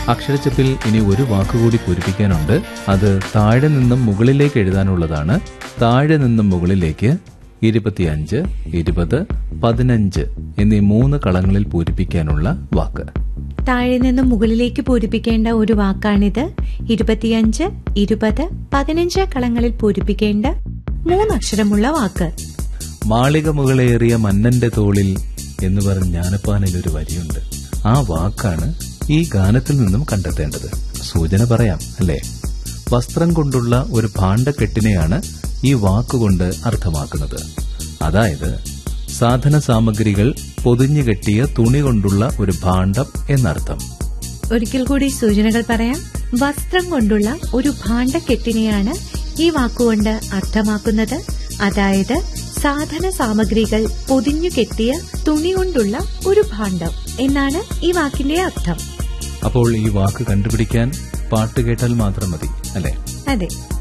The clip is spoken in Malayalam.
അക്ഷരച്ചപ്പിൽ ഇനി ഒരു വാക്കുകൂടി പൂരിപ്പിക്കാനുണ്ട് അത് താഴെ നിന്നും മുകളിലേക്ക് എഴുതാനുള്ളതാണ് താഴെ നിന്നും മുകളിലേക്ക് ഇരുപത്തിയഞ്ച് ഇരുപത് പതിനഞ്ച് എന്നീ മൂന്ന് കളങ്ങളിൽ പൂരിപ്പിക്കാനുള്ള വാക്ക് താഴെ നിന്നും മുകളിലേക്ക് പൂരിപ്പിക്കേണ്ട ഒരു വാക്കാണിത് ഇരുപത്തിയഞ്ച് ഇരുപത് പതിനഞ്ച് കളങ്ങളിൽ പൂരിപ്പിക്കേണ്ട മൂന്നക്ഷരമുള്ള വാക്ക് മാളിക മുകളേറിയ മന്നന്റെ തോളിൽ എന്ന് പറഞ്ഞ് ജ്ഞാനപ്പാനിൽ ഒരു വരിയുണ്ട് ആ വാക്കാണ് ഈ ഗാനത്തിൽ നിന്നും കണ്ടെത്തേണ്ടത് സൂചന പറയാം അല്ലേ വസ്ത്രം കൊണ്ടുള്ള ഒരു ഭാണ്ഡക്കെട്ടിനെയാണ് ഈ വാക്കുകൊണ്ട് അർത്ഥമാക്കുന്നത് അതായത് സാധന സാമഗ്രികൾ പൊതിഞ്ഞു കെട്ടിയ തുണി കൊണ്ടുള്ള ഒരു ഭാണ്ഡം എന്നർത്ഥം ഒരിക്കൽ കൂടി സൂചനകൾ പറയാം വസ്ത്രം കൊണ്ടുള്ള ഒരു ഭാണ്ഡക്കെട്ടിനെയാണ് ഈ വാക്കുകൊണ്ട് അർത്ഥമാക്കുന്നത് അതായത് സാധന സാമഗ്രികൾ പൊതിഞ്ഞു കെട്ടിയ തുണി കൊണ്ടുള്ള ഒരു ഭാണ്ഡം എന്നാണ് ഈ വാക്കിന്റെ അർത്ഥം അപ്പോൾ ഈ വാക്ക് കണ്ടുപിടിക്കാൻ പാട്ട് കേട്ടാൽ മാത്രം മതി അല്ലേ അതെ